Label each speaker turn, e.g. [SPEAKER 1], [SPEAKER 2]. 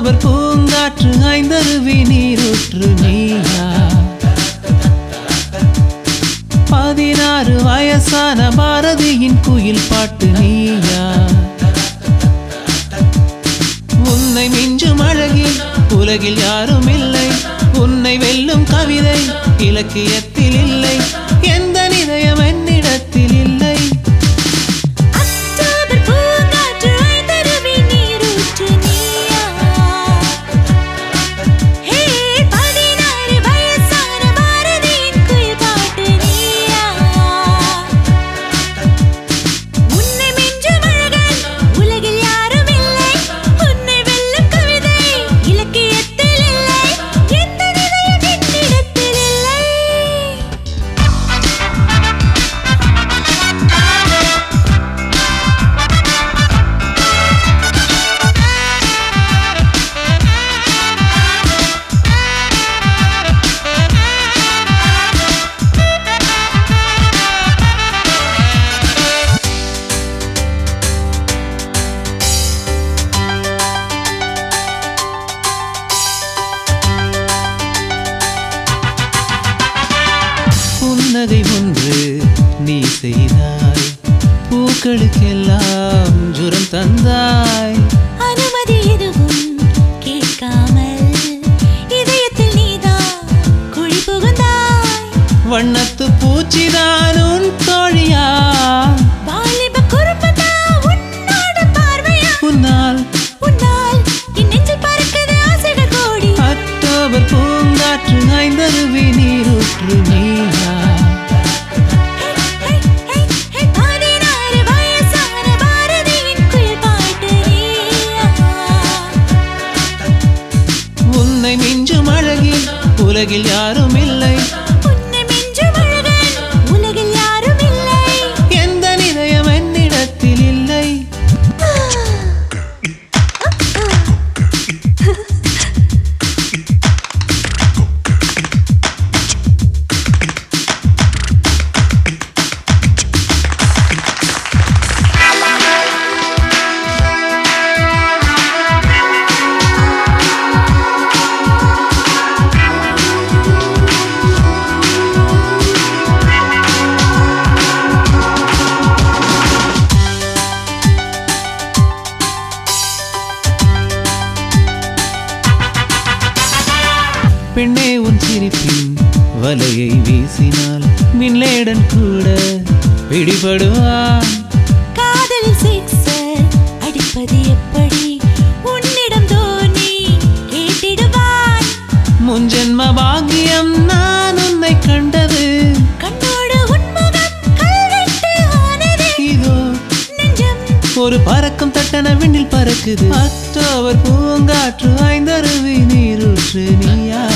[SPEAKER 1] October பூங்காற்று ஐந்தருவி நீரூற்று நீயா பதினாறு வயசான பாரதியின் குயில் பாட்டு நீயா உன்னை மிஞ்சும் அழகில் உலகில் யாரும் இல்லை உன்னை வெல்லும் கவிதை இலக்கியத்தில் இல்லை எந்த நிதயம் என்னிடத்தில் இல்லை
[SPEAKER 2] அக்டோபர் பூங்காற்று ஐந்தருவி நீரூற்று நீயா ஹே பதினாறு வயசான பாரதியின் குயில் பாட்டு நீயா உன்னை மிஞ்சும் அழகன் உலகில் யாரும் இல்லை உன்னை வெல்லும் கவிதை இலக்கியத்தில் இல்லை எந்த நிலையம் என்னிடத்தில் இல்லை
[SPEAKER 1] புன்னகை ஒன்று நீ செய்தாய் பூக்களுக்கெல்லாம் ஜுரம் தந்தாய்
[SPEAKER 2] அனுமதி எதுவும் கேட்காமல் இதயத்தில் நீதான் குழி புகுந்தாய்
[SPEAKER 1] வண்ணத்து பூச்சிதான் உன் தோழியா
[SPEAKER 2] வாலிப குறும்புதா உன்னோட பார்வையா
[SPEAKER 1] உன்னால்
[SPEAKER 2] உன்னால் என் நெஞ்சில் பறக்குது ஆசைகள் கோடி
[SPEAKER 1] அக்டோபர் பூங்காற்று ஐந்தருவி நீரூற்று நீயா
[SPEAKER 2] ஹே, ஹே, ஹே, பதினாறு வயசான பாரதியின் குயில் பாட்டு நீயா
[SPEAKER 1] உன்னை மிஞ்சும் அழகில் உலகில் யாரும் இல்லை
[SPEAKER 2] உன்னை மிஞ்சும் அழகன் உலகில் யாரும் இல்லை
[SPEAKER 1] எந்த நிதயம் என்னிடத்தில் இல்லை பெண்ணே உன் சிரிப்பின் வலையை வீசினால் மின்லேடன் கூட பிடிபடுவான்
[SPEAKER 2] காதலில் சிக்ஸர் அடிப்பது எப்படி உன்னிடம் தோனி கேட்டிடுவான்
[SPEAKER 1] முன்ஜென்ம பாக்கியம் நான் உன்னை கண்டது
[SPEAKER 2] கண்ணோடு உன்முகம் கல்வெட்டு ஆனதே
[SPEAKER 1] இதோ
[SPEAKER 2] நெஞ்சம்
[SPEAKER 1] ஒரு பறக்கும் தட்டன விண்ணில் பறக்குது அக்டோபர் பூங்காற்று ஐந்தருவி நீரூற்று நீயா